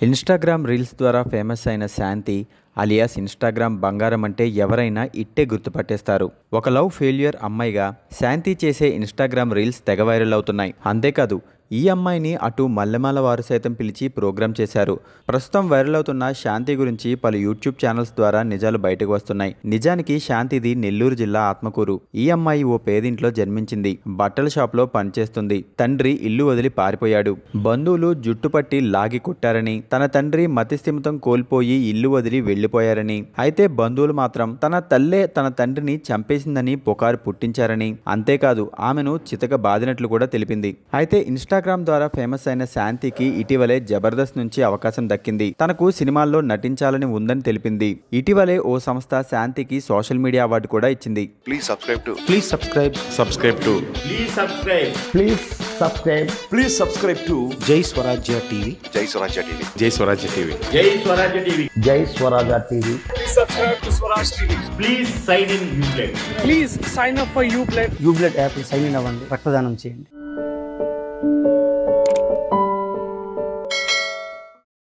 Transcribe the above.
Instagram reels ద్వారా famous అయిన శాంతి alias Instagram బంగారం అంటే ఎవరైనా ఇట్టే గుర్తుపట్టేస్తారు ఒక లవ్ ఫెయిల్యూర్ అమ్మాయిగా శాంతి చేసే ఇన్స్టాగ్రామ్ రీల్స్ తెగ వైరల్ అవుతున్నాయి అంతేకాదు ఈ అమ్మాయిని అటు మల్లెమాల వారు సైతం పిలిచి ప్రోగ్రాం చేశారు ప్రస్తుతం వైరల్ అవుతున్న శాంతి గురించి పలు యూట్యూబ్ ఛానల్స్ ద్వారా నిజాలు బయటకు వస్తున్నాయి నిజానికి శాంతిది నెల్లూరు జిల్లా ఆత్మకూరు ఈ అమ్మాయి ఓ పేదింట్లో జన్మించింది బట్టల షాప్లో పనిచేస్తుంది తండ్రి ఇల్లు వదిలి పారిపోయాడు బంధువులు జుట్టుపట్టి లాగి కొట్టారని తన తండ్రి మతిస్థిమితం కోల్పోయి ఇల్లు వదిలి వెళ్లిపోయారని అయితే బంధువులు మాత్రం తన తల్లే తన తండ్రిని చంపేసిందని పుకారు పుట్టించారని అంతేకాదు ఆమెను చితక బాదినట్లు కూడా తెలిపింది అయితే ఇన్స్టాగ్రామ్ ద్వారా ఫేమస్ అయిన శాంతికి ఇటీవలే జబర్దస్త్ నుంచి అవకాశం దక్కింది తనకు సినిమాల్లో నటించాలని ఉందని తెలిపింది ఇటీవలే ఓ సంస్థ శాంతికి సోషల్ మీడియా అవార్డు కూడా ఇచ్చింది Please subscribe to Please subscribe. Subscribe to Please subscribe. Please subscribe. Please subscribe to Jai Swarajya TV. Jai Swarajya TV. Jai Swarajya TV. Jai Swarajya TV. Jai Swaraja TV. Please sign in Uplay. Please sign up for Uplay యూబ్లెట్ app sign in అవ్వండి రక్తదానం చేయండి